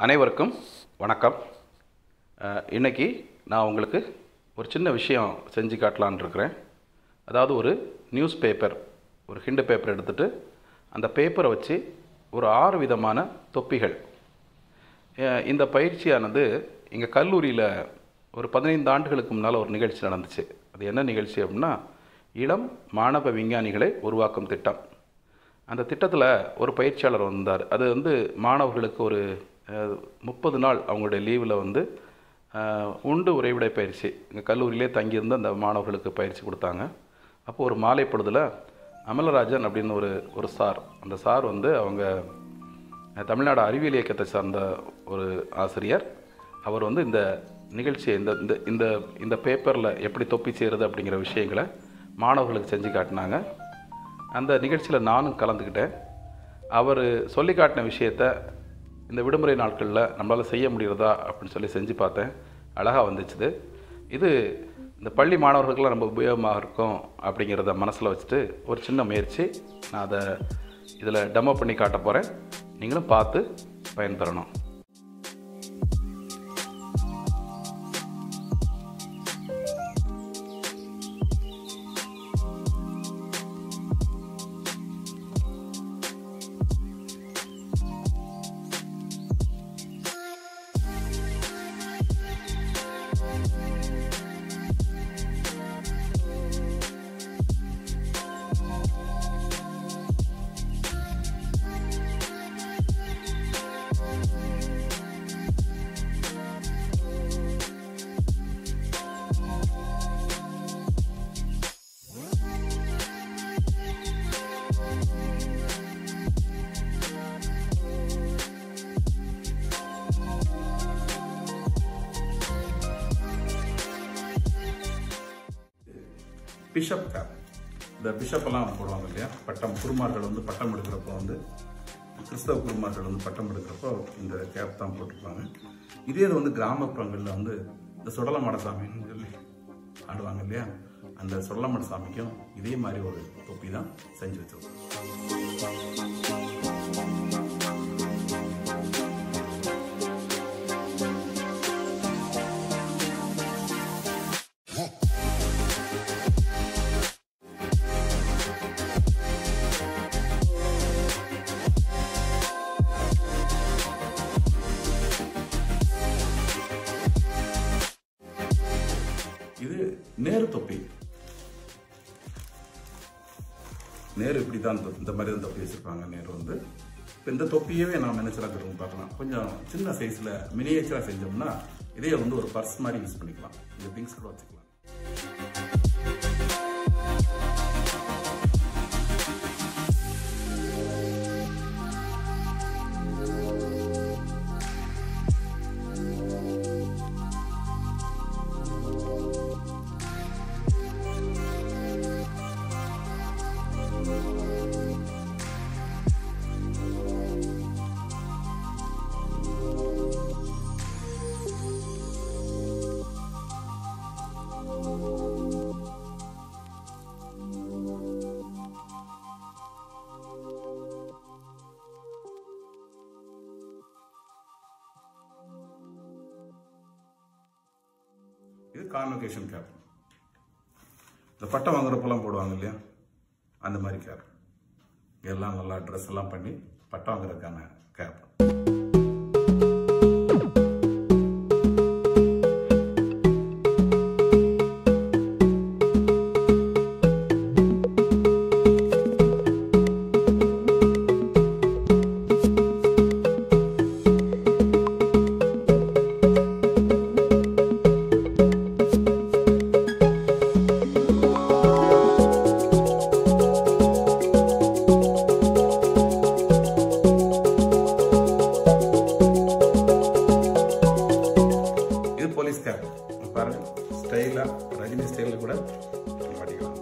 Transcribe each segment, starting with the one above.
அனைவருக்கும் வணக்கம் அஹ், இன்னைக்கு நான் உங்களுக்கு ஒரு சின்ன விஷயம் செஞ்சு காட்டலான்னு இருக்கிறேன் அதாவது ஒரு நியூஸ் பேப்பர் ஒரு ஹிண்டு பேப்பர் எடுத்துட்டு அந்த பேப்பரை வச்சு ஒரு ஆறு விதமான தொப்பிகள் அஹ், இந்த பயிற்சியானது எங்கள் கல்லூரியில் ஒரு பதினைந்து ஆண்டுகளுக்கு முன்னால் ஒரு நிகழ்ச்சி நடந்துச்சு அது என்ன நிகழ்ச்சி அப்படின்னா இளம் மாணவ விஞ்ஞானிகளை உருவாக்கும் திட்டம் அந்த திட்டத்தில் ஒரு பயிற்சியாளர் வந்தார் அது வந்து மாணவர்களுக்கு ஒரு முப்பது நாள் அவங்களுடைய லீவில் வந்து அஹ், உண்டு உறைவிடை பயிற்சி எங்கள் கல்லூரியிலே தங்கியிருந்து அந்த மாணவர்களுக்கு பயிற்சி கொடுத்தாங்க அப்போ ஒரு மாலை பொழுதில் அமலராஜன் அப்படின்னு ஒரு ஒரு சார் அந்த சார் வந்து அவங்க அஹ், தமிழ்நாடு அறிவியல் இயக்கத்தை சார்ந்த ஒரு ஆசிரியர் அவர் வந்து இந்த நிகழ்ச்சியை இந்த இந்த இந்த இந்த பேப்பரில் எப்படி தொப்பி செய்கிறது அப்படிங்கிற விஷயங்களை மாணவர்களுக்கு செஞ்சு காட்டினாங்க அந்த நிகழ்ச்சியில் நானும் கலந்துக்கிட்டேன் அவர் சொல்லி காட்டின விஷயத்த இந்த விடுமுறை நாட்களில் நம்மளால் செய்ய முடிகிறதா அப்படின்னு சொல்லி செஞ்சு பார்த்தேன் அழகாக வந்துச்சுது இது இந்த பள்ளி மாணவர்களுக்கெல்லாம் ரொம்ப உபயோகமாக இருக்கும் அப்படிங்கிறத மனசில் வச்சுட்டு ஒரு சின்ன முயற்சி நான் அதை இதில் டெமோ பண்ணி காட்ட போகிறேன் நீங்களும் பார்த்து பயன்பெறணும் பிஷப் கேப் இந்த பிஷப்பெல்லாம் போடுவாங்க இல்லையா பட்டம் குருமார்கள் வந்து பட்டம் எடுக்கிறப்போ வந்து கிறிஸ்தவ குருமார்கள் வந்து பட்டம் எடுக்கிறப்போ இந்த கேப் தான் போட்டிருப்பாங்க இதே இது வந்து கிராமப்புறங்களில் வந்து இந்த சுடலமாட சாமின்னு சொல்லி ஆடுவாங்க இல்லையா அந்த சுடலமாட சாமிக்கும் இதே மாதிரி ஒரு தொப்பி தான் செஞ்சு வச்சிருக்கோம் இது நேரு தொப்பி நேரு இப்படி தான் இந்த- இந்த மாதிரி தான் தொப்பி வச்சிருப்பாங்க நேரு வந்து இப்போ இந்த தொப்பியவே நாம் என்ன செய்யலாம் பார்க்கலாம் கொஞ்சம் சின்ன சைஸில் மினியேச்சராக செஞ்சோம்னா இதே வந்து ஒரு பர்ஸ் மாதிரி யூஸ் பண்ணிக்கலாம் இது திங்ஸ் கூட வச்சுக்கலாம் இது கான்வொகேஷன் கேப் இந்த பட்டம் வாங்குறப்பெல்லாம் போடுவாங்க இல்லையா அந்த மாதிரி கேப் எல்லாம் நல்லா ட்ரெஸ் எல்லாம் பண்ணி பட்டம் வாங்குறதுக்கான கேப் இது போலீஸ் கேப் பாருங்க ஸ்டைலா ரஜினி ஸ்டைலில் கூட மாட்டிக்கலாம்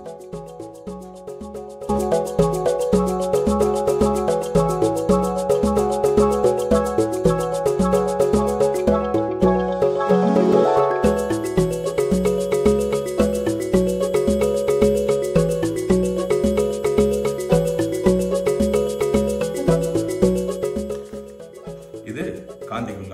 இது காந்திகுல்லா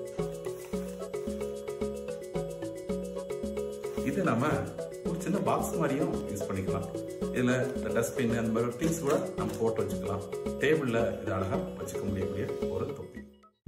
இது நம்ம ஒரு சின்ன பாக்ஸ் மாதிரியும் யூஸ் பண்ணிக்கலாம் இதில் இந்த டஸ்ட்பின் அந்த மாதிரி திங்ஸ் கூட நம்ம போட்டு வச்சுக்கலாம் டேபிளில் இது அழகாக வச்சுக்க முடியக்கூடிய ஒரு தொப்பி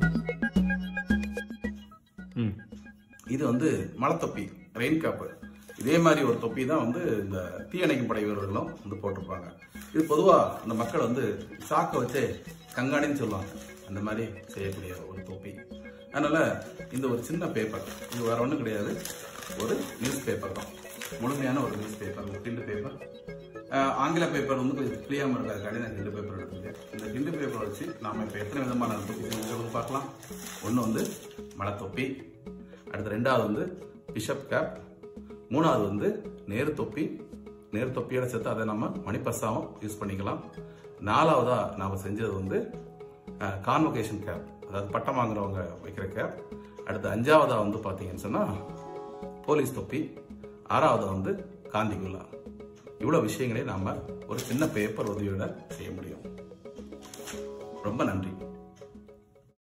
ம். இது வந்து மலை தொப்பி ரெயின் கேப்பு இதே மாதிரி ஒரு தொப்பி தான் வந்து இந்த தீயணைக்கும் படை வீரர்களும் வந்து போட்டிருப்பாங்க இது பொதுவாக இந்த மக்கள் வந்து சாக்கை வச்சு கங்காணின்னு சொல்லுவாங்க அந்த மாதிரி செய்யக்கூடிய ஒரு தொப்பி அதனால இந்த ஒரு சின்ன பேப்பர் இது வேற ஒன்றும் கிடையாது ஒரு நியூஸ் பேப்பர் தான் முழுமையான ஒரு நியூஸ் பேப்பர் ஒரு பிரிண்ட் பேப்பர் ஆங்கில பேப்பர் வந்து கொஞ்சம் கிளியாமல் இருக்காதுக்காண்டி நான் ஹிண்டு பேப்பர் எடுத்துருக்கேன் இந்த ஹிண்டு பேப்பரை வச்சு நாம இப்போ எத்தனை விதமான தொப்பி செஞ்சுருக்கோம்னு பார்க்கலாம் ஒன்று வந்து மலை தொப்பி அடுத்து ரெண்டாவது வந்து பிஷப் கேப் மூணாவது வந்து நேரு தொப்பி நேரு தொப்பியோட சேர்த்து அதை நம்ம மணிப்பர்ஸாவும் யூஸ் பண்ணிக்கலாம் நாலாவதா நாம் செஞ்சது வந்து கான்வொகேஷன் கேப் அதாவது பட்டம் வாங்குறவங்க வைக்கிற கேப் அடுத்து அஞ்சாவதா வந்து பார்த்தீங்கன்னு சொன்னால் போலீஸ் தொப்பி ஆறாவது வந்து காந்திகுல்லா இவ்வளோ விஷயங்களே நாம் ஒரு சின்ன பேப்பர் உதவியோட செய்ய முடியும் ரொம்ப நன்றி